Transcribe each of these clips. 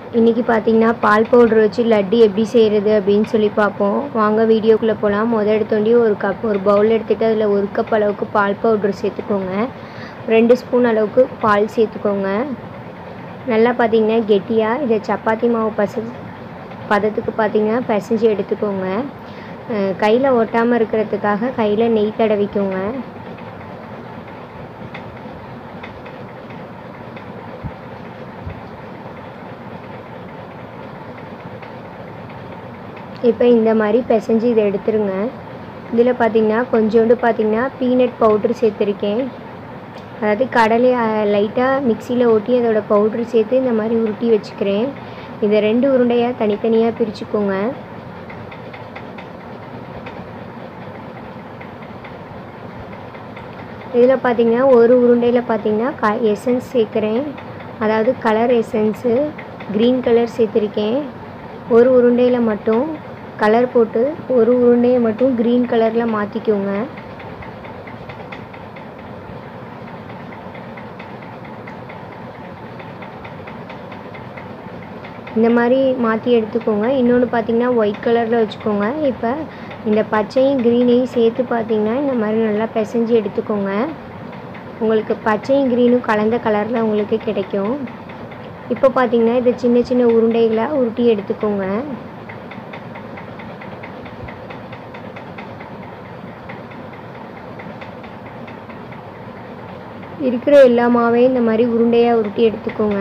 இன்றைக்கி பார்த்தீங்கன்னா பால் பவுடர் வச்சு லட்டு எப்படி செய்கிறது அப்படின்னு சொல்லி பார்ப்போம் வாங்க வீடியோக்குள்ளே போகலாம் முத எடுத்தோண்டி ஒரு கப் ஒரு பவுல் எடுத்துகிட்டு அதில் ஒரு கப் அளவுக்கு பால் பவுடர் சேர்த்துக்கோங்க ரெண்டு ஸ்பூன் அளவுக்கு பால் சேர்த்துக்கோங்க நல்லா பார்த்தீங்கன்னா கெட்டியாக இதை சப்பாத்தி மாவு பச பதத்துக்கு பார்த்தீங்கன்னா பிசைஞ்சு எடுத்துக்கோங்க கையில் ஒட்டாமல் இருக்கிறதுக்காக கையில் நெய் தடவிக்கோங்க இப்போ இந்த மாதிரி பிசைஞ்சு இதை எடுத்துருங்க இதில் பார்த்தீங்கன்னா கொஞ்சோண்டு பார்த்தீங்கன்னா பீனட் பவுட்ரு சேர்த்துருக்கேன் அதாவது கடலை லைட்டாக மிக்சியில் ஒட்டி அதோட பவுட்ரு சேர்த்து இந்த மாதிரி உருட்டி வச்சுக்கிறேன் இதை ரெண்டு உருண்டையாக தனித்தனியாக பிரிச்சுக்கோங்க இதில் பார்த்தீங்கன்னா ஒரு உருண்டையில் பார்த்தீங்கன்னா க எசன்ஸ் சேர்க்குறேன் அதாவது கலர் எசன்ஸு க்ரீன் கலர் சேர்த்துருக்கேன் ஒரு உருண்டையில் மட்டும் கலர் போட்டு ஒரு உருண்டையை மட்டும் க்ரீன் கலரில் மாற்றிக்கோங்க இந்த மாதிரி மாற்றி எடுத்துக்கோங்க இன்னொன்று பார்த்தீங்கன்னா ஒயிட் கலரில் வச்சுக்கோங்க இப்போ இந்த பச்சையும் க்ரீனையும் சேர்த்து பார்த்தீங்கன்னா இந்த மாதிரி நல்லா பிசைஞ்சு எடுத்துக்கோங்க உங்களுக்கு பச்சையும் க்ரீனும் கலந்த கலரில் உங்களுக்கு கிடைக்கும் இப்போ பார்த்தீங்கன்னா இதை சின்ன சின்ன உருண்டைகளாக உருட்டி எடுத்துக்கோங்க இருக்கிற எல்லா மாவையும் இந்த மாதிரி உருண்டையாக உருட்டி எடுத்துக்கோங்க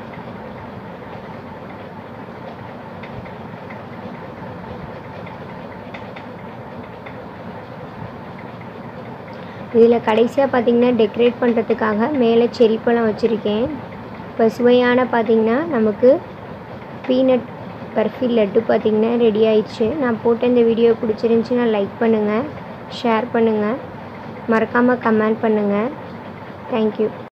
இதில் கடைசியாக பார்த்தீங்கன்னா டெக்கரேட் பண்ணுறதுக்காக மேலே செரி பழம் வச்சுருக்கேன் இப்போ சுவையான பார்த்திங்கன்னா நமக்கு பீனட் பர்ஃபி லட்டு பார்த்திங்கன்னா ரெடி ஆயிடுச்சு நான் போட்ட இந்த வீடியோ பிடிச்சிருந்துச்சின்னா லைக் பண்ணுங்கள் ஷேர் பண்ணுங்கள் மறக்காமல் கமெண்ட் பண்ணுங்கள் தேங்க்யூ